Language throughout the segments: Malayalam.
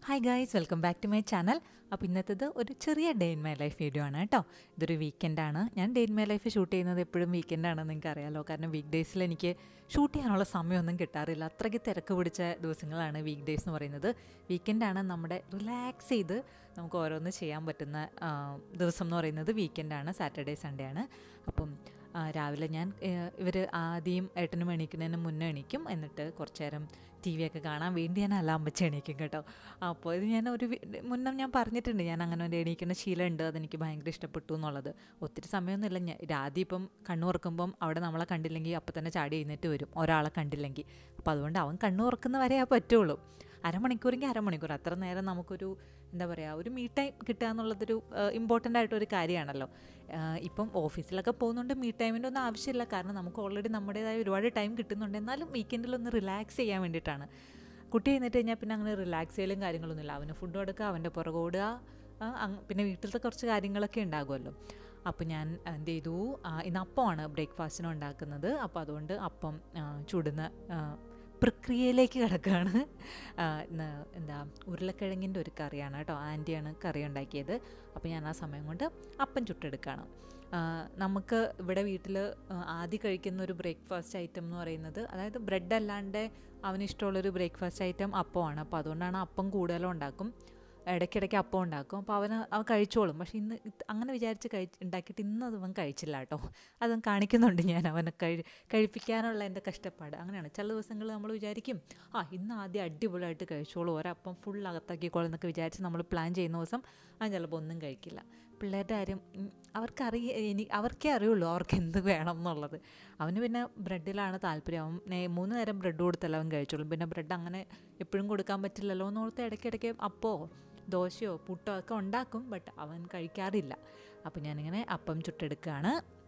hi guys welcome back to my channel അപ്പോൾ ഇന്നത്തേത് ഒരു ചെറിയ day in my life video ആണ് കേട്ടോ ഇതൊരു വീക്കെൻഡാണ് ഞാൻ day in my life shoot ചെയ്യുന്നത് എപ്പോഴും വീക്കെൻഡാണെന്ന് നിങ്ങൾക്ക് അറിയാലോ കാരണം വീക്ക് ഡേയ്സിൽ എനിക്ക് ഷൂട്ട് ചെയ്യാനുള്ള സമയമൊന്നും കിട്ടാറില്ല അത്രയ്ക്ക് തിരക്ക് പിടിച്ച ദിവസങ്ങളാണ് വീക്ക് ഡേയ്സ് എന്ന് പറയുന്നത് വീക്കെൻഡാണ് നമ്മുടെ റിലാക്സ് ചെയ്ത് നമുക്ക് ഓരോന്ന് ചെയ്യാൻ പറ്റുന്ന ആ, ദിവസം എന്ന് പറയുന്നത് വീക്കെൻഡാണ് സാറ്റർഡേ സൺഡേ ആണ് അപ്പം ആ, രാവിലെ ഞാൻ ഇവർ ആദ്യം ഏട്ടനും എണീക്കുന്നതിന് മുന്നേ എണീക്കും എന്നിട്ട് കുറച്ച് നേരം ടി വി ഒക്കെ കാണാൻ വേണ്ടി ഞാൻ അലാം വെച്ച് എണീക്കും കേട്ടോ അപ്പോൾ ഇത് ഞാൻ ഒരു വി- മുന്നേ ഞാൻ പറഞ്ഞിട്ടുണ്ട് ഞാൻ അങ്ങനെ ഒരു എണീക്കുന്ന ശീലമുണ്ട് അതെനിക്ക് ഭയങ്കര ഇഷ്ടപ്പെട്ടു എന്നുള്ളത് ഒത്തിരി സമയമൊന്നുമില്ല ഞാൻ രാത്രി ഇപ്പം കണ്ണു തുറക്കുമ്പം അവിടെ നമ്മളെ കണ്ടില്ലെങ്കിൽ അപ്പം തന്നെ ചാടി എഴുന്നേറ്റ് വരും ഒരാളെ കണ്ടില്ലെങ്കിൽ അപ്പോൾ അതുകൊണ്ട് അവൻ കണ്ണു തുറക്കുന്ന വരെ ആ പറ്റുള്ളൂ അരമണിക്കൂറെങ്കിൽ അരമണിക്കൂർ അത്ര നേരം നമുക്കൊരു എന്താ പറയുക ഒരു മീ ടൈം കിട്ടുക എന്നുള്ളതൊരു ഇമ്പോർട്ടൻ്റ് ആയിട്ടൊരു കാര്യമാണല്ലോ ആ, ഇപ്പം ഓഫീസിലൊക്കെ പോകുന്നുണ്ട് മീ ടൈമിൻ്റെ ഒന്നും ആവശ്യമില്ല കാരണം നമുക്ക് ഓൾറെഡി നമ്മുടേതായ ഒരുപാട് ടൈം കിട്ടുന്നുണ്ട് എന്നാലും വീക്കെൻഡിൽ ഒന്ന് റിലാക്സ് ചെയ്യാൻ വേണ്ടിയിട്ടാണ് കുട്ടി എഴുന്നേറ്റ് കഴിഞ്ഞാൽ പിന്നെ അങ്ങനെ റിലാക്സ് ചെയ്യലും കാര്യങ്ങളൊന്നുമില്ല അവന് ഫുഡ് കൊടുക്കുക അവൻ്റെ പുറകോടുക ആ, അങ്ങ് പിന്നെ വീട്ടിലത്തെ കുറച്ച് കാര്യങ്ങളൊക്കെ ഉണ്ടാകുമല്ലോ അപ്പോൾ ഞാൻ എന്ത് ചെയ്തു ആ, ഇന്ന് അപ്പമാണ് ബ്രേക്ക്ഫാസ്റ്റിന് ഉണ്ടാക്കുന്നത് അപ്പോൾ അതുകൊണ്ട് അപ്പം ആ, ചുടുന്ന ആ, പ്രക്രിയയിലേക്ക് കിടക്കുകയാണ് ആ, ഇന്ന് എന്താ ഉരുളക്കിഴങ്ങിൻ്റെ ഒരു കറിയാണ് കേട്ടോ ആൻറ്റിയാണ് കറി ഉണ്ടാക്കിയത് അപ്പോൾ ഞാൻ ആ സമയം കൊണ്ട് അപ്പം ചുട്ടെടുക്കുകയാണ് ആ, നമുക്ക് ഇവിടെ വീട്ടിൽ ആദ്യം കഴിക്കുന്ന ഒരു ബ്രേക്ക്ഫാസ്റ്റ് ഐറ്റം എന്ന് പറയുന്നത് അതായത് ബ്രെഡ് അല്ലാണ്ട് അവന് ഇഷ്ടമുള്ളൊരു ബ്രേക്ക്ഫാസ്റ്റ് ഐറ്റം അപ്പമാണ് അപ്പോൾ അതുകൊണ്ടാണ് അപ്പം കൂടുതലും ഉണ്ടാക്കും ഇടയ്ക്കിടയ്ക്ക് അപ്പം ഉണ്ടാക്കും അപ്പോൾ അവന് അവൻ കഴിച്ചോളും പക്ഷേ ഇന്ന് ഇത് അങ്ങനെ വിചാരിച്ച് കഴിച്ച് ഉണ്ടാക്കിയിട്ട് ഇന്ന് അത് അവൻ കഴിച്ചില്ല കേട്ടോ അതും കാണിക്കുന്നുണ്ട് ഞാൻ അവനെ കഴി കഴിപ്പിക്കാനുള്ള എൻ്റെ കഷ്ടപ്പാട് അങ്ങനെയാണ് ചില ദിവസങ്ങളിൽ നമ്മൾ വിചാരിക്കും ആ ഇന്ന് ആദ്യം അടിപൊളിയായിട്ട് കഴിച്ചോളൂ ഒരപ്പം ഫുൾ അകത്താക്കിക്കോളും എന്നൊക്കെ വിചാരിച്ച് നമ്മൾ പ്ലാൻ ചെയ്യുന്ന ദിവസം അവൻ ചിലപ്പോൾ ഒന്നും കഴിക്കില്ല പിള്ളേരുടെ കാര്യം ഉം, അവർക്കറിയ എനി അവർക്കേ അറിയുള്ളൂ അവർക്ക് എന്ത് വേണം എന്നുള്ളത് അവന് പിന്നെ ബ്രെഡിലാണ് താല്പര്യം അവൻ നേ- മൂന്ന് നേരം ബ്രെഡ് കൊടുത്തല്ല അവൻ കഴിച്ചോളും പിന്നെ ബ്രെഡ് അങ്ങനെ എപ്പോഴും കൊടുക്കാൻ പറ്റില്ലല്ലോ എന്നോർത്ത് ഇടയ്ക്കിടയ്ക്ക് അപ്പോ ദോശയോ പുട്ടോ ഒക്കെ ഉണ്ടാക്കും ബട്ട് അവൻ കഴിക്കാറില്ല അപ്പം ഞാനിങ്ങനെ അപ്പം ചുട്ടെടുക്കുകയാണ്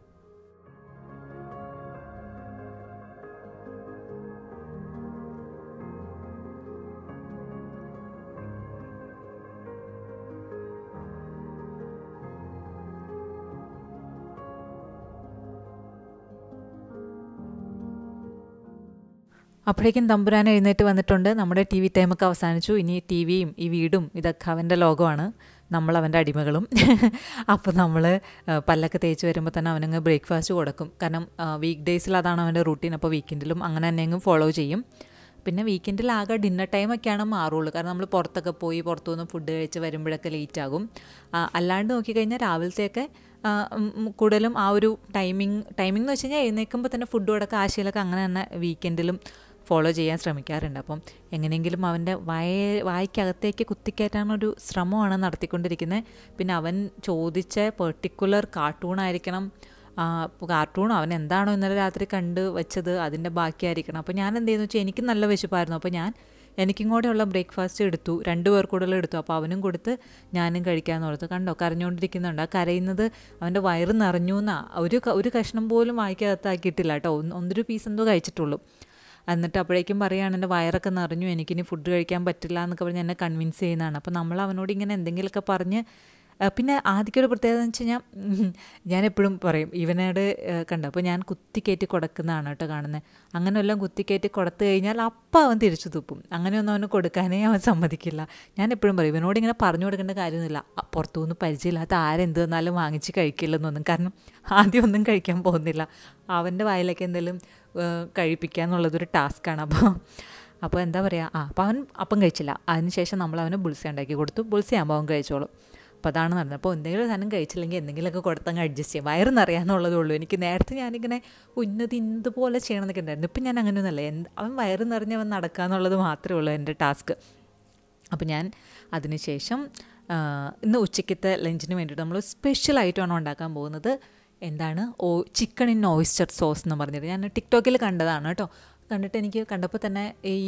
അപ്പോഴേക്കും തമ്പുരാൻ എഴുന്നേറ്റ് വന്നിട്ടുണ്ട് നമ്മുടെ ടി വി ടൈമൊക്കെ അവസാനിച്ചു ഇനി ടി വിയും ഈ വീടും ഇതൊക്കെ അവൻ്റെ ലോകമാണ് നമ്മൾ അവൻ്റെ അടിമകളും അപ്പോൾ നമ്മൾ പല്ലൊക്കെ തേച്ച് വരുമ്പോൾ തന്നെ അവനങ്ങ് ബ്രേക്ക്ഫാസ്റ്റ് കൊടുക്കും കാരണം വീക്ക് ഡേയ്സിൽ അതാണ് അവൻ്റെ റൂട്ടീൻ അപ്പോൾ വീക്കെൻഡിലും അങ്ങനെ തന്നെ അങ്ങ് ഫോളോ ചെയ്യും പിന്നെ വീക്കെൻഡിൽ ആകെ ഡിന്നർ ടൈമൊക്കെയാണ് മാറുള്ളൂ കാരണം നമ്മൾ പുറത്തൊക്കെ പോയി പുറത്തു നിന്ന് ഫുഡ് കഴിച്ച് വരുമ്പോഴൊക്കെ ലേറ്റ് ആകും ആ, അല്ലാണ്ട് നോക്കിക്കഴിഞ്ഞാൽ രാവിലത്തെയൊക്കെ ആ, ഉം, ഉം, കൂടുതലും ആ ഒരു ടൈമിങ് ടൈമിംഗ് എന്ന് വെച്ച് കഴിഞ്ഞാൽ എഴുന്നേൽക്കുമ്പോൾ തന്നെ ഫുഡ് കൊടുക്കുക ആശയിലൊക്കെ അങ്ങനെ തന്നെ വീക്കെൻഡിലും ഫോളോ ചെയ്യാൻ ശ്രമിക്കാറുണ്ട് അപ്പം എങ്ങനെയെങ്കിലും അവൻ്റെ വായ വായ്ക്കകത്തേക്ക് കുത്തിക്കയറ്റാനൊരു ശ്രമമാണ് നടത്തിക്കൊണ്ടിരിക്കുന്നത് പിന്നെ അവൻ ചോദിച്ച പെർട്ടിക്കുലർ കാർട്ടൂൺ ആയിരിക്കണം ഇപ്പോൾ കാർട്ടൂൺ അവൻ എന്താണോ ഇന്നലെ രാത്രി കണ്ട് വെച്ചത് അതിൻ്റെ ബാക്കിയായിരിക്കണം അപ്പോൾ ഞാൻ എന്ത് ചെയ്യുന്നു വെച്ചാൽ എനിക്ക് നല്ല വിശപ്പായിരുന്നു അപ്പോൾ ഞാൻ എനിക്കും കൂടെയുള്ള ബ്രേക്ക്ഫാസ്റ്റ് എടുത്തു രണ്ട് പേർ കൂടുതൽ എടുത്തു അപ്പോൾ അവനും കൊടുത്ത് ഞാനും കഴിക്കാമെന്ന് ഓർത്തു കണ്ടോ കരഞ്ഞുകൊണ്ടിരിക്കുന്നുണ്ട് ആ കരയുന്നത് അവൻ്റെ വയറ് നിറഞ്ഞു എന്നാ ഒരു ക- ഒരു കഷ്ണം പോലും വായിക്കകത്താക്കിയിട്ടില്ല കേട്ടോ ഒന്ന് ഒന്നൊരു പീസ് എന്തോ കഴിച്ചിട്ടുള്ളൂ എന്നിട്ട് അപ്പോഴേക്കും പറയുകയാണ് എൻ്റെ വയറൊക്കെ നിറഞ്ഞു എനിക്കിനി ഫുഡ് കഴിക്കാൻ പറ്റില്ല എന്നൊക്കെ പറഞ്ഞ് എന്നെ കൺവിൻസ് ചെയ്യുന്നതാണ് അപ്പോൾ നമ്മൾ അവനോട് ഇങ്ങനെ എന്തെങ്കിലുമൊക്കെ പറഞ്ഞ് ആ, പിന്നെ ആദ്യമൊക്കെ ഒരു പ്രത്യേകത എന്ന് വെച്ച് കഴിഞ്ഞാൽ ഉം, ഞാൻ എപ്പോഴും പറയും ഇവനോട് കണ്ടു അപ്പോൾ ഞാൻ കുത്തിക്കയറ്റി കൊടുക്കുന്നതാണ് കേട്ടോ കാണുന്നത് അങ്ങനെ എല്ലാം കുത്തിക്കയറ്റി കൊടുത്തു കഴിഞ്ഞാൽ അപ്പം അവൻ തിരിച്ചു തുപ്പും അങ്ങനെയൊന്നും അവന് കൊടുക്കാനേ അവൻ സമ്മതിക്കില്ല ഞാൻ എപ്പോഴും പറയും ഇവനോട് ഇങ്ങനെ പറഞ്ഞു കൊടുക്കേണ്ട കാര്യമൊന്നുമില്ല അ, പുറത്തുനിന്ന് പരിചയമില്ലാത്ത ആരെന്ത് തന്നാലും വാങ്ങിച്ച് കഴിക്കില്ലെന്നൊന്നും കാരണം ആദ്യം ഒന്നും കഴിക്കാൻ പോകുന്നില്ല അവൻ്റെ വായിലേക്ക് എന്തെങ്കിലും കഴിപ്പിക്കുക എന്നുള്ളതൊരു ടാസ്ക്കാണ് അപ്പോൾ അപ്പോൾ എന്താ പറയുക ആ അപ്പോൾ അവൻ അപ്പം കഴിച്ചില്ല അതിനുശേഷം നമ്മൾ അവന് ബുൾസ ഉണ്ടാക്കി കൊടുത്തു ബുൾസ ആകുമ്പോൾ അവൻ കഴിച്ചോളും അപ്പോൾ അതാണ് നടന്നത് അപ്പോൾ എന്തെങ്കിലും സാധനം കഴിച്ചില്ലെങ്കിൽ എന്തെങ്കിലുമൊക്കെ കൊടുത്തങ്ങ് അഡ്ജസ്റ്റ് ചെയ്യും വയറ് നിറയാന്നുള്ളതേ ഉള്ളൂ എനിക്ക് നേരത്തെ ഞാനിങ്ങനെ ഉന്നത് ഇതുപോലെ ചെയ്യണമെന്നൊക്കെ ഉണ്ടായിരുന്നു ഇപ്പം ഞാൻ അങ്ങനെയൊന്നുമല്ല എന്ത് അവൻ വയറ് നിറഞ്ഞവൻ നടക്കുക എന്നുള്ളത് മാത്രമേ ഉള്ളൂ എൻ്റെ ടാസ്ക് അപ്പോൾ ഞാൻ അതിനുശേഷം ആ, ഇന്ന് ഉച്ചയ്ക്കത്തെ ലഞ്ചിന് വേണ്ടിയിട്ട് നമ്മൾ സ്പെഷ്യൽ ഐറ്റമാണ് ഉണ്ടാക്കാൻ പോകുന്നത് എന്താണ് ഓ ചിക്കൻ ഇൻ ഓയിസ്റ്റർ സോസ് എന്ന് പറഞ്ഞിട്ട് ഞാൻ ടിക്ടോക്കിൽ കണ്ടതാണ് കേട്ടോ കണ്ടിട്ട് എനിക്ക് കണ്ടപ്പോൾ തന്നെ ഈ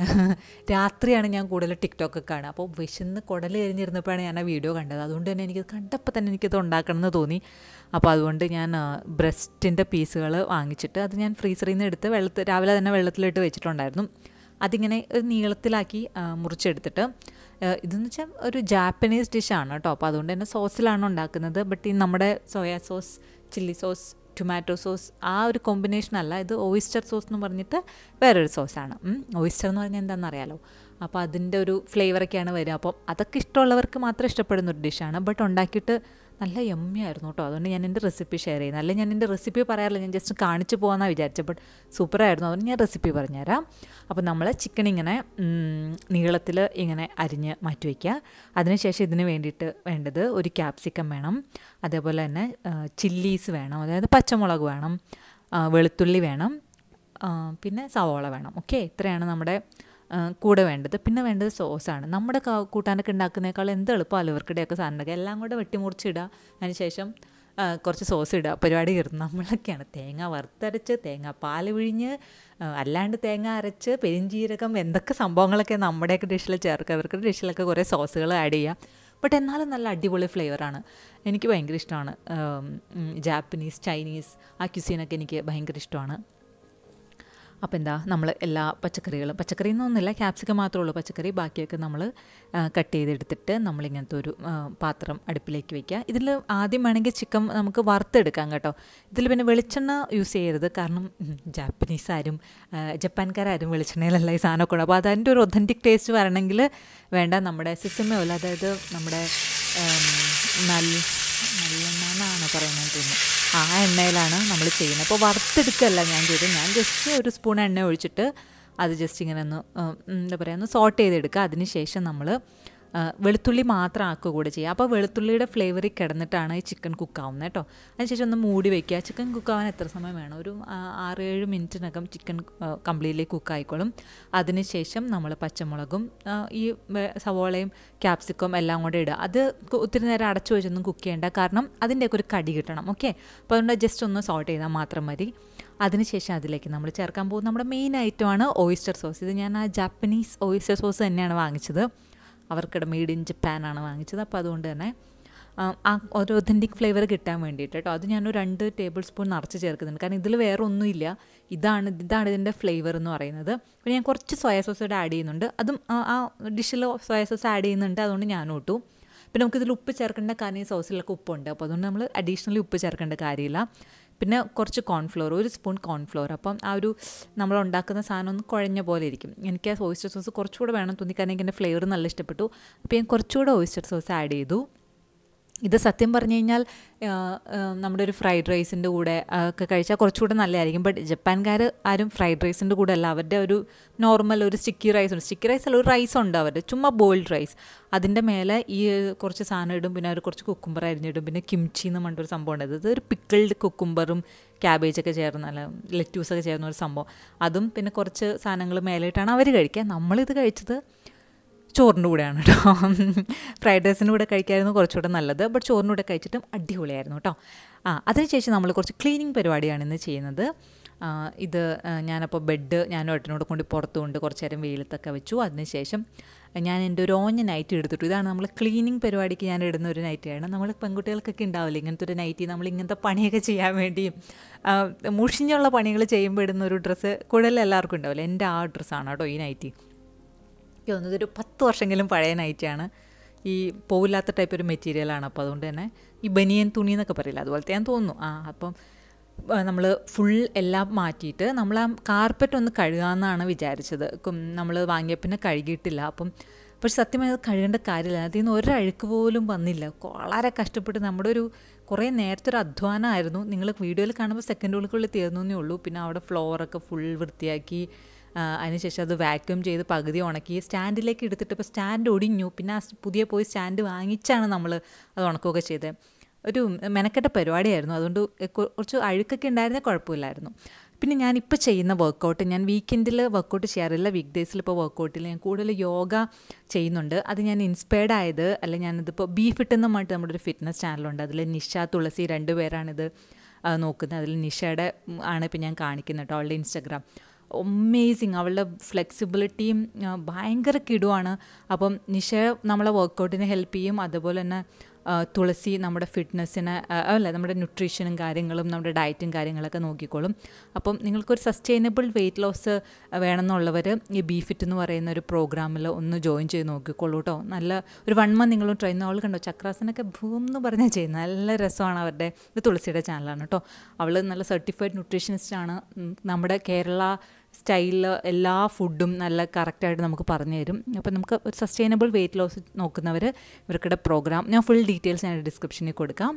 രാത്രിയാണ് ഞാൻ കൂടുതൽ ടിക്ടോക്ക് കാണുക അപ്പോൾ വിശന്ന് കുടൽ കഴിഞ്ഞിരുന്നപ്പോഴാണ് ഞാൻ ആ വീഡിയോ കണ്ടത് അതുകൊണ്ട് തന്നെ എനിക്ക് കണ്ടപ്പോൾ തന്നെ എനിക്കത് ഉണ്ടാക്കണം എന്ന് തോന്നി അപ്പോൾ അതുകൊണ്ട് ഞാൻ ബ്രസ്റ്റിൻ്റെ പീസുകൾ വാങ്ങിച്ചിട്ട് അത് ഞാൻ ഫ്രീസറിൽ നിന്ന് എടുത്ത് വെള്ളത്തിൽ രാവിലെ തന്നെ വെള്ളത്തിലിട്ട് വെച്ചിട്ടുണ്ടായിരുന്നു അതിങ്ങനെ ഒരു നീളത്തിലാക്കി ആ, മുറിച്ചെടുത്തിട്ട് ആ, ഇതെന്ന് വെച്ചാൽ ഒരു ജാപ്പനീസ് ഡിഷാണ് കേട്ടോ അപ്പോൾ അതുകൊണ്ട് തന്നെ സോസിലാണ് ഉണ്ടാക്കുന്നത് ബട്ട് ഈ നമ്മുടെ soya sauce chilli sauce tomato sauce ആ ഒരു കോമ്പിനേഷൻ അല്ല ഇത് ഓയിസ്റ്റർ സോസ് എന്ന് പറഞ്ഞിട്ട് വേറൊരു സോസാണ് ഓയിസ്റ്റർ എന്ന് പറഞ്ഞാൽ എന്താണെന്ന് അറിയാലോ അപ്പോൾ അതിൻ്റെ ഒരു ഫ്ലേവറൊക്കെയാണ് വരിക അപ്പോൾ അതൊക്കെ ഇഷ്ടമുള്ളവർക്ക് മാത്രം ഇഷ്ടപ്പെടുന്ന ഒരു ഡിഷാണ് ബട്ട് ഉണ്ടാക്കിയിട്ട് നല്ല യമ്മിയായിരുന്നു കേട്ടോ അതുകൊണ്ട് ഞാൻ എൻ്റെ റെസിപ്പി ഷെയർ ചെയ്യുന്നത് അല്ലെങ്കിൽ ഞാൻ എൻ്റെ റെസിപ്പി പറയാറില്ല ഞാൻ ജസ്റ്റ് കാണിച്ചു പോകാമെന്നാണ് വിചാരിച്ചത് ബട്ട് സൂപ്പറായിരുന്നു അതുകൊണ്ട് ഞാൻ റെസിപ്പി പറഞ്ഞുതരാം അപ്പോൾ നമ്മൾ ചിക്കൻ ഇങ്ങനെ നീളത്തിൽ ഇങ്ങനെ അരിഞ്ഞ് മാറ്റി വയ്ക്കുക അതിനുശേഷം ഇതിന് വേണ്ടിയിട്ട് വേണ്ടത് ഒരു ക്യാപ്സിക്കം വേണം അതേപോലെ തന്നെ ചില്ലീസ് വേണം അതായത് പച്ചമുളക് വേണം വെളുത്തുള്ളി വേണം പിന്നെ സവോള വേണം ഓക്കെ ഇത്രയാണ് നമ്മുടെ കൂടെ വേണ്ടത് പിന്നെ വേണ്ടത് സോസാണ് നമ്മുടെ കൂട്ടാനൊക്കെ ഉണ്ടാക്കുന്നേക്കാൾ എന്ത് എളുപ്പമല്ലോ ഇവർക്കിടെയൊക്കെ സാധനം ഉണ്ടാക്കുക എല്ലാം കൂടെ വെട്ടിമുറിച്ചിടുക അതിന് ശേഷം കുറച്ച് സോസ് ഇടുക പരിപാടി കയറും നമ്മളൊക്കെയാണ് തേങ്ങ വറുത്തരച്ച് തേങ്ങ പാൽ പിഴിഞ്ഞ് അല്ലാണ്ട് തേങ്ങ അരച്ച് പെരിഞ്ചീരകം എന്തൊക്കെ സംഭവങ്ങളൊക്കെ നമ്മുടെയൊക്കെ ഡിഷിൽ ചേർക്കുക ഇവർക്ക് ഡിഷിലൊക്കെ കുറേ സോസുകൾ ആഡ് ചെയ്യുക ബട്ട് എന്നാലും നല്ല അടിപൊളി ഫ്ലേവറാണ് എനിക്ക് ഭയങ്കര ഇഷ്ടമാണ് ജാപ്പനീസ് ചൈനീസ് ആ ക്യുസീനൊക്കെ എനിക്ക് ഭയങ്കര ഇഷ്ടമാണ് അപ്പോൾ എന്താ നമ്മൾ എല്ലാ പച്ചക്കറികളും പച്ചക്കറി എന്നൊന്നുമില്ല ക്യാപ്സിക്കം മാത്രമേ ഉള്ളൂ പച്ചക്കറി ബാക്കിയൊക്കെ നമ്മൾ കട്ട് ചെയ്തെടുത്തിട്ട് നമ്മളിങ്ങനത്തെ ഒരു പാത്രം അടുപ്പിലേക്ക് വെക്കുക ഇതിൽ ആദ്യം വേണമെങ്കിൽ ചിക്കൻ നമുക്ക് വറുത്തെടുക്കാം കേട്ടോ ഇതിൽ പിന്നെ വെളിച്ചെണ്ണ യൂസ് ചെയ്യരുത് കാരണം ജാപ്പനീസ് ആരും ജപ്പാൻകാരും വെളിച്ചെണ്ണയിലല്ല ഈ സാധനമൊക്കെ ഉണ്ട് അപ്പോൾ അതിൻ്റെ ഒരു ഒതൻറ്റിക് ടേസ്റ്റ് വരണമെങ്കിൽ വേണ്ട നമ്മുടെ സിസമ ഓയിൽ അതായത് നമ്മുടെ നല്ല നല്ലെണ്ണ എന്നാണ് പറയുന്നത് തോന്നുന്നു ആ എണ്ണയിലാണ് നമ്മൾ ചെയ്യുന്നത് അപ്പോൾ വറുത്തെടുക്കുകയല്ല ഞാൻ ചെയ്തത് ഞാൻ ജസ്റ്റ് ഒരു സ്പൂൺ എണ്ണ ഒഴിച്ചിട്ട് അത് ജസ്റ്റ് ഇങ്ങനെ ഒന്ന് എന്താ പറയുക ഒന്ന് സോട്ട് ചെയ്തെടുക്കുക അതിന് ശേഷം നമ്മൾ വെളുത്തുള്ളി മാത്രം ആക്കുക കൂടെ ചെയ്യുക അപ്പോൾ വെളുത്തുള്ളിയുടെ ഫ്ലേവറിൽ കിടന്നിട്ടാണ് ഈ ചിക്കൻ കുക്കാവുന്നത് കേട്ടോ അതിനുശേഷം ഒന്ന് മൂടി വയ്ക്കുക ചിക്കൻ കുക്കാവാൻ എത്ര സമയം വേണം ഒരു ആറ് ഏഴ് മിനിറ്റിനകം ചിക്കൻ കംപ്ലീറ്റ്ലി കുക്കായിക്കോളും അതിനുശേഷം നമ്മൾ പച്ചമുളകും ഈ സവോളയും ക്യാപ്സിക്കം എല്ലാം കൂടെ ഇടുക അത് ഒത്തിരി നേരം അടച്ചു വെച്ചൊന്നും കുക്ക് ചെയ്യേണ്ട കാരണം അതിൻ്റെയൊക്കെ ഒരു കടി കിട്ടണം ഓക്കെ അപ്പോൾ അതുകൊണ്ട് ജസ്റ്റ് ഒന്ന് സോൾട്ട് ചെയ്താൽ മാത്രം മതി അതിനുശേഷം അതിലേക്ക് നമ്മൾ ചേർക്കാൻ പോകുന്ന നമ്മുടെ മെയിൻ ഐറ്റമാണ് ഓയിസ്റ്റർ സോസ് ഇത് ഞാൻ ആ ജാപ്പനീസ് ഓയിസ്റ്റർ സോസ് തന്നെയാണ് വാങ്ങിച്ചത് അവർക്കിടെ മെയ്ഡ് ഇൻ ജപ്പാനാണ് വാങ്ങിച്ചത് അപ്പോൾ അതുകൊണ്ട് തന്നെ ആ ഒരു ഒതൻറ്റിക് ഫ്ലേവർ കിട്ടാൻ വേണ്ടിയിട്ട് കേട്ടോ അത് ഞാൻ രണ്ട് ടേബിൾ സ്പൂൺ നിറച്ച് ചേർക്കുന്നുണ്ട് കാരണം ഇതിൽ വേറെ ഒന്നുമില്ല ഇതാണ് ഇതാണ് ഇതിൻ്റെ ഫ്ലേവർ എന്ന് പറയുന്നത് പിന്നെ ഞാൻ കുറച്ച് സോയ സോസ് കൂടെ ആഡ് ചെയ്യുന്നുണ്ട് അതും ആ ഡിഷിൽ സോയ സോസ് ആഡ് ചെയ്യുന്നുണ്ട് അതുകൊണ്ട് ഞാനും ഇട്ടു പിന്നെ നമുക്കിതിൽ ഉപ്പ് ചേർക്കേണ്ട കാര്യം ഈ സോസിലൊക്കെ ഉപ്പുണ്ട് അപ്പോൾ അതുകൊണ്ട് നമ്മൾ അഡീഷണലി ഉപ്പ് ചേർക്കേണ്ട കാര്യമില്ല പിന്നെ കുറച്ച് കോൺഫ്ലോർ ഒരു സ്പൂൺ കോൺഫ്ലോർ അപ്പം ആ ഒരു നമ്മൾ ഉണ്ടാക്കുന്ന സാധനം ഒന്ന് കുഴഞ്ഞ പോലെ ഇരിക്കും എനിക്ക് ആ ഓയിസ്റ്റർ സോസ് കുറച്ചുകൂടെ വേണം തോന്നി കാരണം എനിക്ക് എൻ്റെ ഫ്ലേവർ നല്ല ഇഷ്ടപ്പെട്ടു അപ്പോൾ ഞാൻ കുറച്ചുകൂടെ ഓയിസ്റ്റർ സോസ് ആഡ് ചെയ്തു ഇത് സത്യം പറഞ്ഞു കഴിഞ്ഞാൽ നമ്മുടെ ഒരു ഫ്രൈഡ് റൈസിൻ്റെ കൂടെ ഒക്കെ കഴിച്ചാൽ കുറച്ചുകൂടെ നല്ലതായിരിക്കും ബട്ട് ജപ്പാൻകാർ ആരും ഫ്രൈഡ് റൈസിൻ്റെ കൂടെ അല്ല അവരുടെ ഒരു നോർമൽ ഒരു സ്റ്റിക്കി റൈസ് ഉണ്ട് സ്റ്റിക്കി റൈസ് അല്ല ഒരു റൈസ് ഉണ്ട് അവരുടെ ചുമ്മാ ബോയിൽഡ് റൈസ് അതിൻ്റെ മേലെ ഈ കുറച്ച് സാധനം ഇടും പിന്നെ അവർ കുറച്ച് കുക്കുംബർ അരിഞ്ഞിടും പിന്നെ കിംച്ചി എന്ന് പറഞ്ഞൊരു സംഭവം ഉണ്ട് ഇത് ഒരു പിക്കിൾഡ് കുക്കുംബറും ക്യാബേജൊക്കെ ചേർന്ന അല്ല ലെറ്റ്യൂസൊക്കെ ചേർന്ന ഒരു സംഭവം അതും പിന്നെ കുറച്ച് സാധനങ്ങൾ മേലിട്ടാണ് അവർ കഴിക്കുക നമ്മളിത് കഴിച്ചത് ചോറിൻ്റെ കൂടെയാണ് കേട്ടോ ഫ്രൈഡ് റൈസിൻ്റെ കൂടെ കഴിക്കായിരുന്നു കുറച്ചുകൂടെ നല്ലത് ബട്ട് ചോറിൻ്റെ കൂടെ കഴിച്ചിട്ടും അടിപൊളിയായിരുന്നു കേട്ടോ ആ അതിനുശേഷം നമ്മൾ കുറച്ച് ക്ലീനിങ് പരിപാടിയാണ് ഇന്ന് ചെയ്യുന്നത് ഇത് ഞാനപ്പോൾ ബെഡ് ഞാനും ഏട്ടനോട് കൊണ്ട് പുറത്ത് കൊണ്ട് കുറച്ച് നേരം വെയിലത്തൊക്കെ വെച്ചു അതിനുശേഷം ഞാൻ എൻ്റെ ഒരു ഓഞ്ഞ നൈറ്റ് എടുത്തിട്ടു ഇതാണ് നമ്മൾ ക്ലീനിങ് പരിപാടിക്ക് ഞാൻ ഇടുന്ന ഒരു നൈറ്റിയാണ് നമ്മൾ പെൺകുട്ടികൾക്കൊക്കെ ഉണ്ടാവില്ല ഇങ്ങനത്തെ ഒരു നൈറ്റി നമ്മൾ ഇങ്ങനത്തെ പണിയൊക്കെ ചെയ്യാൻ വേണ്ടിയും മുഷിഞ്ഞുള്ള പണികൾ ചെയ്യുമ്പോൾ ഇടുന്ന ഒരു ഡ്രസ്സ് കൂടുതൽ എല്ലാവർക്കും ഉണ്ടാവില്ല എൻ്റെ ആ ഡ്രസ്സാണ് കേട്ടോ ഈ നൈറ്റി എനിക്ക് തോന്നുന്നത് ഒരു പത്ത് വർഷമെങ്കിലും പഴയ നൈറ്റിയാണ് ഈ പോവില്ലാത്ത ടൈപ്പ് ഒരു മെറ്റീരിയലാണ് അപ്പോൾ അതുകൊണ്ട് തന്നെ ഈ ബനിയൻ തുണി എന്നൊക്കെ പറയില്ല അതുപോലത്തെ ഞാൻ തോന്നുന്നു ആ അപ്പം നമ്മൾ ഫുൾ എല്ലാം മാറ്റിയിട്ട് നമ്മൾ ആ കാർപ്പറ്റ് ഒന്ന് കഴുകാമെന്നാണ് വിചാരിച്ചത് നമ്മൾ വാങ്ങിയ പിന്നെ കഴുകിയിട്ടില്ല അപ്പം പക്ഷെ സത്യമായി അത് കഴുകേണ്ട കാര്യമില്ല അതിൽ നിന്ന് ഒരഴുക്ക് പോലും വന്നില്ല വളരെ കഷ്ടപ്പെട്ട് നമ്മുടെ ഒരു കുറേ നേരത്തെ ഒരു അധ്വാനമായിരുന്നു നിങ്ങൾ വീഡിയോയിൽ കാണുമ്പോൾ സെക്കൻഡുകൾക്കുള്ളിൽ തീർന്നേ ഉള്ളൂ പിന്നെ അവിടെ ഫ്ലോറൊക്കെ ഫുൾ വൃത്തിയാക്കി അതിനുശേഷം അത് വാക്യൂം ചെയ്ത് പകുതി ഉണക്കി സ്റ്റാൻഡിലേക്ക് എടുത്തിട്ട് ഇപ്പോൾ സ്റ്റാൻഡ് ഒടിഞ്ഞു പിന്നെ ആ പുതിയ പോയി സ്റ്റാൻഡ് വാങ്ങിച്ചാണ് നമ്മൾ അത് ഉണക്കുകയൊക്കെ ചെയ്തത് ഒരു മെനക്കെട്ട പരിപാടിയായിരുന്നു അതുകൊണ്ട് കുറച്ച് അഴുക്കൊക്കെ ഉണ്ടായിരുന്നേ കുഴപ്പമില്ലായിരുന്നു പിന്നെ ഞാൻ ഇപ്പോൾ ചെയ്യുന്ന വർക്കൗട്ട് ഞാൻ വീക്കെൻഡിൽ വർക്കൗട്ട് ചെയ്യാറില്ല വീക്ക് ഡേയ്സിൽ ഇപ്പോൾ വർക്കൗട്ടിൽ ഞാൻ കൂടുതൽ യോഗ ചെയ്യുന്നുണ്ട് അത് ഞാൻ ഇൻസ്പയർഡ് ആയത് അല്ല ഞാനിതിപ്പോൾ ബി ഫിറ്റ് എന്ന് പറഞ്ഞിട്ട് നമ്മുടെ ഒരു ഫിറ്റ്നസ് ചാനലുണ്ട് അതിൽ നിഷ തുളസി രണ്ട് പേരാണിത് നോക്കുന്നത് അതിൽ നിഷയുടെ ആണ് ഇപ്പോൾ ഞാൻ കാണിക്കുന്നത് കേട്ടോ അവളുടെ ഇൻസ്റ്റഗ്രാം അമേസിങ് അവളുടെ ഫ്ലെക്സിബിലിറ്റിയും ഭയങ്കര കിടുവാണ് അപ്പം നിഷ നമ്മളെ വർക്കൗട്ടിന് ഹെൽപ്പ് ചെയ്യും അതുപോലെ തന്നെ തുളസി നമ്മുടെ ഫിറ്റ്നസ്സിന് അല്ല നമ്മുടെ ന്യൂട്രീഷനും കാര്യങ്ങളും നമ്മുടെ ഡയറ്റും കാര്യങ്ങളൊക്കെ നോക്കിക്കോളും അപ്പം നിങ്ങൾക്കൊരു സസ്റ്റൈനബിൾ വെയിറ്റ് ലോസ് വേണമെന്നുള്ളവർ ഈ ബി ഫിറ്റ് എന്ന് പറയുന്ന ഒരു പ്രോഗ്രാമിൽ ഒന്ന് ജോയിൻ ചെയ്ത് നോക്കിക്കോളൂ കേട്ടോ നല്ല ഒരു വൺ മന്ത് നിങ്ങൾ ട്രൈ ചെയ്യുന്ന അവൾ കണ്ടോ ചക്രാസനൊക്കെ ഭൂം എന്ന് പറഞ്ഞാൽ ചെയ്യുന്നത് നല്ല രസമാണ് അവരുടെ ഇത് തുളസിയുടെ ചാനലാണ് കേട്ടോ അവൾ നല്ല സർട്ടിഫൈഡ് ന്യൂട്രീഷനിസ്റ്റ് ആണ് നമ്മുടെ കേരള സ്റ്റൈലിൽ എല്ലാ ഫുഡും നല്ല കറക്റ്റായിട്ട് നമുക്ക് പറഞ്ഞു തരും അപ്പോൾ നമുക്ക് ഒരു സസ്റ്റൈനബിൾ വെയിറ്റ് ലോസ് നോക്കുന്നവർ ഇവർക്കുടെ പ്രോഗ്രാം ഞാൻ ഫുൾ ഡീറ്റെയിൽസ് ഞാൻ ഡിസ്ക്രിപ്ഷനിൽ കൊടുക്കാം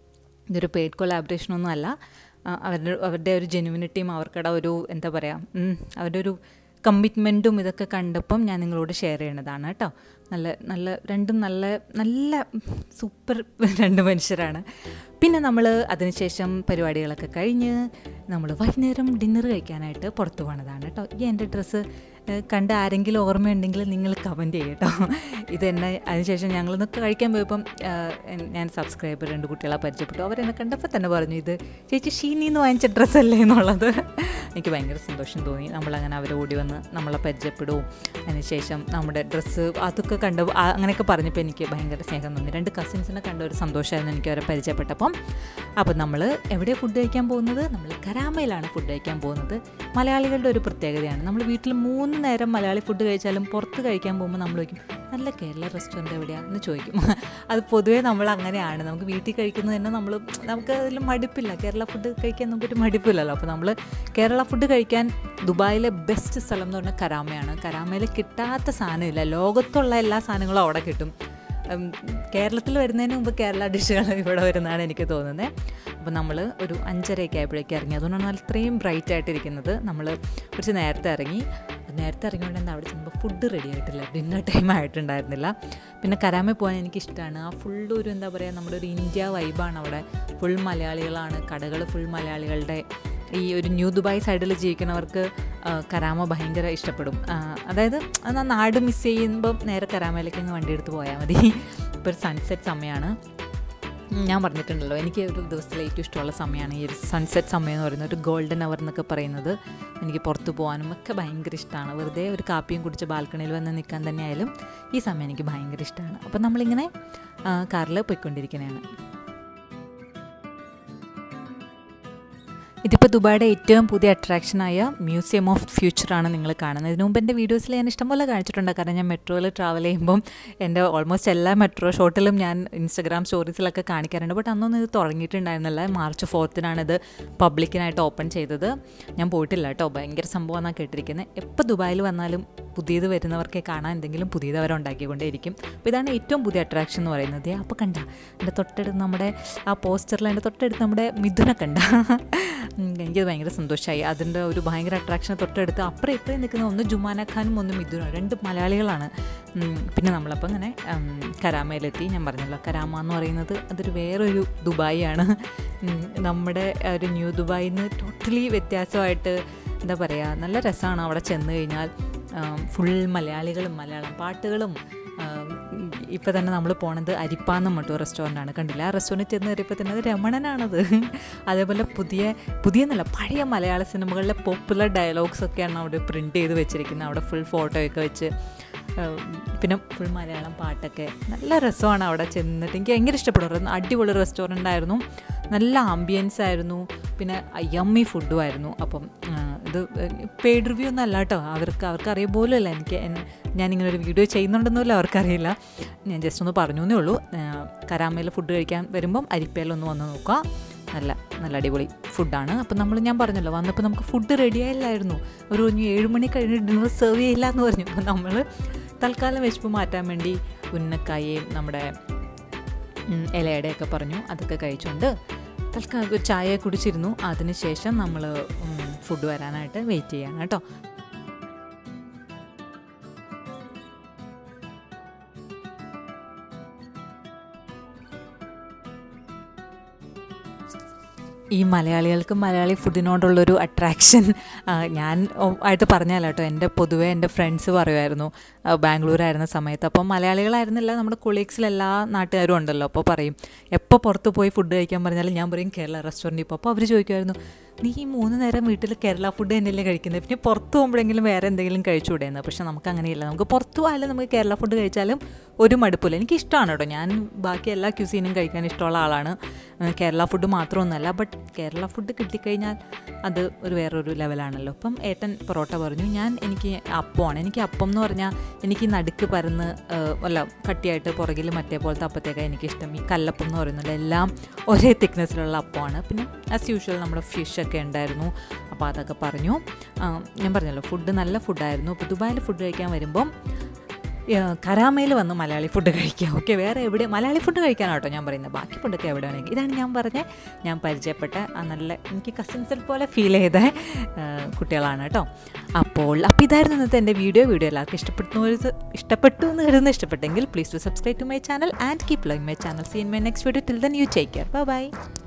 ഇതൊരു പെയ്ഡ് കൊലാബറേഷനൊന്നും അല്ല ആ, അവരുടെ അവരുടെ ഒരു ജെനുവിനിറ്റിയും അവർക്കുടെ ഒരു എന്താ പറയുക ഉം, അവരുടെ ഒരു കമ്മിറ്റ്മെൻറ്റും ഇതൊക്കെ കണ്ടപ്പം ഞാൻ നിങ്ങളോട് ഷെയർ ചെയ്യണതാണ് കേട്ടോ നല്ല നല്ല രണ്ടും നല്ല നല്ല സൂപ്പർ രണ്ട് മനുഷ്യരാണ് പിന്നെ നമ്മൾ അതിനുശേഷം പരിപാടികളൊക്കെ കഴിഞ്ഞ് നമ്മൾ വൈകുന്നേരം ഡിന്നർ കഴിക്കാനായിട്ട് പുറത്തു പോണതാണ് കേട്ടോ ഈ എൻ്റെ ഡ്രസ്സ് കണ്ട് ആരെങ്കിലും ഓർമ്മയുണ്ടെങ്കിൽ നിങ്ങൾ കമൻറ്റ് ചെയ്യട്ടോ ഇത് എന്നെ അതിനുശേഷം ഞങ്ങളിന്നൊക്കെ കഴിക്കാൻ പോയപ്പം ആ, എൻ- ഞാൻ സബ്സ്ക്രൈബർ രണ്ട് കുട്ടികളെ പരിചയപ്പെട്ടു അവരെന്നെ കണ്ടപ്പോൾ തന്നെ പറഞ്ഞു ഇത് ചേച്ചി ഷീനിന്ന് വാങ്ങിച്ച ഡ്രസ്സല്ലേ എന്നുള്ളത് എനിക്ക് ഭയങ്കര സന്തോഷം തോന്നി നമ്മളങ്ങനെ അവർ ഓടി വന്ന് നമ്മളെ പരിചയപ്പെടും അതിനുശേഷം നമ്മുടെ ഡ്രസ്സ് അതൊക്കെ കണ്ട് ആ, അങ്ങനെയൊക്കെ പറഞ്ഞപ്പോൾ എനിക്ക് ഭയങ്കര സ്നേഹം തോന്നി രണ്ട് കസിൻസിനെ കണ്ട ഒരു സന്തോഷമായിരുന്നു എനിക്ക് അവരെ പരിചയപ്പെട്ടപ്പം അപ്പോൾ നമ്മൾ എവിടെയാണ് ഫുഡ് കഴിക്കാൻ പോകുന്നത് നമ്മൾ കരാമയിലാണ് ഫുഡ് കഴിക്കാൻ പോകുന്നത് മലയാളികളുടെ ഒരു പ്രത്യേകതയാണ് നമ്മൾ വീട്ടിൽ മൂന്ന് നേരം മലയാളി ഫുഡ് കഴിച്ചാലും പുറത്ത് കഴിക്കാൻ പോകുമ്പോൾ നമ്മൾ ചോദിക്കും നല്ല കേരള റെസ്റ്റോറൻറ്റ് എവിടെയാണെന്ന് ചോദിക്കും അത് പൊതുവേ നമ്മൾ അങ്ങനെയാണ് നമുക്ക് വീട്ടിൽ കഴിക്കുന്നത് തന്നെ നമ്മൾ നമുക്ക് അതിൽ മടുപ്പില്ല കേരള ഫുഡ് കഴിക്കാൻ നമുക്കൊരു മടുപ്പില്ലല്ലോ അപ്പോൾ നമ്മൾ കേരള ഫുഡ് കഴിക്കാൻ ദുബായിലെ ബെസ്റ്റ് സ്ഥലം എന്ന് പറഞ്ഞാൽ കരാമയാണ് കരാമയിൽ കിട്ടാത്ത സാധനമില്ല ലോകത്തുള്ള എല്ലാ സാധനങ്ങളും അവിടെ കിട്ടും ഉം, കേരളത്തിൽ വരുന്നതിന് മുമ്പ് കേരള ഡിഷുകൾ ഇവിടെ വരുന്നതാണ് എനിക്ക് തോന്നുന്നത് അപ്പോൾ നമ്മൾ ഒരു അഞ്ചരയൊക്കെ ആയപ്പോഴേക്കും ഇറങ്ങി അതുകൊണ്ടാണ് നല്ല ഇത്രയും ബ്രൈറ്റ് ആയിട്ടിരിക്കുന്നത് നമ്മൾ കുറച്ച് നേരത്തെ ഇറങ്ങി നേരത്തെ ഇറങ്ങിയോണ്ട് എന്താ അവിടെ ചെന്നപ്പോൾ ഫുഡ് റെഡി ആയിട്ടില്ല ഡിന്നർ ടൈം ആയിട്ടുണ്ടായിരുന്നില്ല പിന്നെ കരാമ പോകാൻ എനിക്ക് ഇഷ്ടമാണ് ആ ഫുൾ ഒരു എന്താ പറയുക നമ്മുടെ ഒരു ഇന്ത്യ വൈബാണ് അവിടെ ഫുൾ മലയാളികളാണ് കടകൾ ഫുൾ മലയാളികളുടെ ഈ ഒരു ന്യൂ ദുബായ് സൈഡിൽ ജീവിക്കുന്നവർക്ക് ആ, കരാമ ഭയങ്കര ഇഷ്ടപ്പെടും ആ, അതായത് ആ നാട് മിസ് ചെയ്യുമ്പോൾ നേരെ കരാമയിലേക്ക് അങ്ങ് വണ്ടി എടുത്ത് പോയാൽ മതി ഇപ്പോൾ ഒരു സൺസെറ്റ് സമയമാണ് ഉം, ഞാൻ പറഞ്ഞിട്ടുണ്ടല്ലോ എനിക്ക് ഒരു ദിവസത്തിലെ ഏറ്റവും ഇഷ്ടമുള്ള സമയമാണ് ഈ ഒരു സൺസെറ്റ് സമയം എന്ന് പറയുന്നത് ഒരു ഗോൾഡൻ അവർ എന്നൊക്കെ പറയുന്നത് എനിക്ക് പുറത്ത് പോകാനും ഒക്കെ ഭയങ്കര ഇഷ്ടമാണ് വെറുതെ ഒരു കാപ്പിയും കുടിച്ച് ബാൽക്കണിയിൽ വന്ന് നിൽക്കാൻ തന്നെയായാലും ഈ സമയം എനിക്ക് ഭയങ്കര ഇഷ്ടമാണ് അപ്പം നമ്മളിങ്ങനെ കാറിൽ പോയിക്കൊണ്ടിരിക്കുന്നതാണ് ഇതിപ്പോൾ ദുബായിയുടെ ഏറ്റവും പുതിയ അട്രാക്ഷനായ മ്യൂസിയം ഓഫ് ഫ്യൂച്ചറാണ് നിങ്ങൾ കാണുന്നത് ഇതിനു മുമ്പ് എൻ്റെ വീഡിയോസിൽ ഞാൻ ഇഷ്ടംപോലെ കാണിച്ചിട്ടുണ്ട് കാരണം ഞാൻ മെട്രോയിൽ ട്രാവൽ ചെയ്യുമ്പം എൻ്റെ ഓൾമോസ്റ്റ് എല്ലാ മെട്രോ ഷോട്ടിലും ഞാൻ ഇൻസ്റ്റഗ്രാം സ്റ്റോറീസിലൊക്കെ കാണിക്കാറുണ്ട് ബട്ട് അന്നൊന്നും ഇത് തുടങ്ങിയിട്ടുണ്ടായിരുന്നില്ല മാർച്ച് ഫോർത്തിനാണ് ഇത് പബ്ലിക്കിനായിട്ട് ഓപ്പൺ ചെയ്തത് ഞാൻ പോയിട്ടില്ല കേട്ടോ ഭയങ്കര സംഭവമാണ് കേട്ടിരിക്കുന്നത് എപ്പോൾ ദുബായിൽ വന്നാലും പുതിയത് വരുന്നവർക്കെ കാണാൻ എന്തെങ്കിലും പുതിയത് അവർ ഉണ്ടാക്കിക്കൊണ്ടേയിരിക്കും അപ്പോൾ ഇതാണ് ഏറ്റവും പുതിയ അട്രാക്ഷൻ എന്ന് പറയുന്നത് അപ്പോൾ കണ്ട എൻ്റെ തൊട്ടടുത്ത് നമ്മുടെ ആ പോസ്റ്ററിൽ എൻ്റെ തൊട്ടടുത്ത് നമ്മുടെ മിഥുനെ കണ്ട ഉം, എനിക്കത് ഭയങ്കര സന്തോഷമായി അതിൻ്റെ ഒരു ഭയങ്കര അട്രാക്ഷൻ തൊട്ടടുത്ത് അപ്പുറം ഇപ്പുറം നിൽക്കുന്ന ഒന്ന് ജുമാന ഖാനും ഒന്ന് മിഥുനും രണ്ട് മലയാളികളാണ് ഉം, പിന്നെ നമ്മളപ്പോൾ ഇങ്ങനെ ഉം, കരാമയിലെത്തി ഞാൻ പറഞ്ഞല്ലോ കരാമ എന്ന് പറയുന്നത് അതൊരു വേറൊരു ദുബായി ആണ് ഉം, നമ്മുടെ ആ ഒരു ന്യൂ ദുബായിൽ നിന്ന് ടോട്ടലി വ്യത്യാസമായിട്ട് എന്താ പറയുക നല്ല രസമാണ് അവിടെ ചെന്ന് കഴിഞ്ഞാൽ ഫുൾ മലയാളികളും മലയാളം പാട്ടുകളും ഇപ്പോൾ തന്നെ നമ്മൾ പോണത് അരിപ്പാന്ന് മറ്റോ റെസ്റ്റോറൻ്റാണ് കണ്ടില്ല ആ റെസ്റ്റോറൻറ്റ് ചെന്ന് കയറിയപ്പോൾ തന്നെ അത് രമണനാണത് അതേപോലെ പുതിയ പുതിയ എന്നല്ല പഴയ മലയാള സിനിമകളിലെ പോപ്പുലർ ഡയലോഗ്സ് ഒക്കെയാണ് അവിടെ പ്രിൻറ്റ് ചെയ്ത് വെച്ചിരിക്കുന്നത് അവിടെ ഫുൾ ഫോട്ടോയൊക്കെ വെച്ച് ഉം, പിന്നെ ഫുൾ മലയാളം പാട്ടൊക്കെ നല്ല രസമാണ് അവിടെ ചെന്നിട്ട് എനിക്ക് ഭയങ്കര ഇഷ്ടപ്പെടും അടിപൊളി റെസ്റ്റോറൻ്റ് ആയിരുന്നു നല്ല ആംബിയൻസ് ആയിരുന്നു പിന്നെ യമ്മി ഫുഡും ആയിരുന്നു അപ്പം ആ, ഇത് പെയ്ഡ് റിവ്യൂ ഒന്നും അല്ല കേട്ടോ അവർക്ക് അവർക്ക് അറിയ പോലുമല്ല എനിക്ക് എൻ- ഞാനിങ്ങനെ ഒരു വീഡിയോ ചെയ്യുന്നുണ്ടെന്നല്ല അവർക്കറിയില്ല ഞാൻ ജസ്റ്റ് ഒന്ന് പറഞ്ഞു എന്നേ ഉള്ളൂ കരാമയിൽ ഫുഡ് കഴിക്കാൻ വരുമ്പം അരിപ്പയിലൊന്ന് വന്ന് നോക്കുക നല്ല നല്ല അടിപൊളി ഫുഡാണ് അപ്പം നമ്മൾ ഞാൻ പറഞ്ഞല്ലോ വന്നപ്പോൾ നമുക്ക് ഫുഡ് റെഡി ആയില്ലായിരുന്നു ഒരു ഇനി ഏഴ് മണി കഴിഞ്ഞ് ഡിന്നർ സെർവ് ചെയ്യില്ല എന്ന് പറഞ്ഞു അപ്പോൾ നമ്മൾ തൽക്കാലം വിശപ്പ് മാറ്റാൻ വേണ്ടി ഉന്നക്കായയും നമ്മുടെ ഉം, ഇലയുടെയൊക്കെ പറഞ്ഞു അതൊക്കെ കഴിച്ചുകൊണ്ട് തൽക്കാലം ഒരു ചായ കുടിച്ചിരുന്നു അതിനുശേഷം നമ്മൾ ഫുഡ് വരാനായിട്ട് വെയിറ്റ് ചെയ്യാണ് കേട്ടോ ഈ മലയാളികൾക്ക് മലയാളി ഫുഡിനോടുള്ളൊരു അട്രാക്ഷൻ ഞാൻ ഓ- ആയിട്ട് പറഞ്ഞല്ലോ കേട്ടോ എൻ്റെ പൊതുവേ എൻ്റെ ഫ്രണ്ട്സ് പറയുമായിരുന്നു ആ, ബാംഗ്ലൂരായിരുന്ന സമയത്ത് അപ്പം മലയാളികളായിരുന്നില്ല നമ്മുടെ കൊളീഗ്സിൽ എല്ലാ നാട്ടുകാരും ഉണ്ടല്ലോ അപ്പോൾ പറയും എപ്പോൾ പുറത്ത് പോയി ഫുഡ് കഴിക്കാൻ പറഞ്ഞാലും ഞാൻ പറയും കേരള റെസ്റ്റോറൻറ്റിൽ ഇപ്പോൾ അപ്പോൾ അവർ ചോദിക്കുമായിരുന്നു നീ ഈ മൂന്ന് നേരം വീട്ടിൽ കേരള ഫുഡ് തന്നെയല്ലേ കഴിക്കുന്നത് പിന്നെ പുറത്ത് പോകുമ്പോഴെങ്കിലും വേറെ എന്തെങ്കിലും കഴിച്ചുകൂടെയെന്ന് പക്ഷെ നമുക്ക് അങ്ങനെയില്ല നമുക്ക് പുറത്ത് പോയാലും നമുക്ക് കേരള ഫുഡ് കഴിച്ചാലും ഒരു മടുപ്പില്ല എനിക്ക് ഇഷ്ടമാണ് കേട്ടോ ഞാൻ ബാക്കി എല്ലാ ക്യൂസീനും കഴിക്കാൻ ഇഷ്ടമുള്ള ആളാണ് ഏഹ് കേരള ഫുഡ് മാത്രമൊന്നുമല്ല ബട്ട് കേരള ഫുഡ് കിട്ടിക്കഴിഞ്ഞാൽ അത് ഒരു വേറൊരു ലെവലാണല്ലോ അപ്പം ഏട്ടൻ പൊറോട്ട പറഞ്ഞു ഞാൻ എനിക്ക് അപ്പമാണ് എനിക്ക് അപ്പം എന്ന് പറഞ്ഞാൽ എനിക്ക് നടുക്ക് പരന്ന് ഏഹ് അല്ല കട്ടിയായിട്ട് പുറകിൽ മറ്റേ പോലത്തെ അപ്പത്തേക്കാണ് എനിക്കിഷ്ടം ഈ കല്ലപ്പം എന്ന് പറയുന്നത് എല്ലാം ഒരേ തിക്നെസ്സിലുള്ള അപ്പമാണ് പിന്നെ ആസ് യൂഷ്വൽ നമ്മുടെ ഫിഷൊക്കെ ഉണ്ടായിരുന്നു അപ്പോൾ അതൊക്കെ പറഞ്ഞു ആ, ഞാൻ പറഞ്ഞല്ലോ ഫുഡ് നല്ല ഫുഡായിരുന്നു അപ്പോൾ ദുബായിൽ ഫുഡ് കഴിക്കാൻ വരുമ്പം കരാമയിൽ വന്ന് മലയാളി ഫുഡ് കഴിക്കുക ഓക്കെ വേറെ എവിടെ മലയാളി ഫുഡ് കഴിക്കാനാട്ടോ ഞാൻ പറയുന്നത് ബാക്കി ഫുഡൊക്കെ എവിടെ വേണമെങ്കിൽ ഇതാണ് ഞാൻ പറഞ്ഞ ഞാൻ പരിചയപ്പെട്ട ആ നല്ല എനിക്ക് കസിൻസിൽ പോലെ ഫീൽ ചെയ്ത ആ, കുട്ടികളാണ് കേട്ടോ അപ്പോൾ അപ്പോൾ ഇതായിരുന്നു ഇന്നത്തെ എൻ്റെ വീഡിയോ വീഡിയോ എല്ലാവർക്കും ഇഷ്ടപ്പെടുന്ന ഇഷ്ടപ്പെട്ടു എന്ന് കരുതുന്ന ഇഷ്ടപ്പെട്ടെങ്കിൽ please to subscribe to my channel and keep liking my channel seen my next video till then you take care by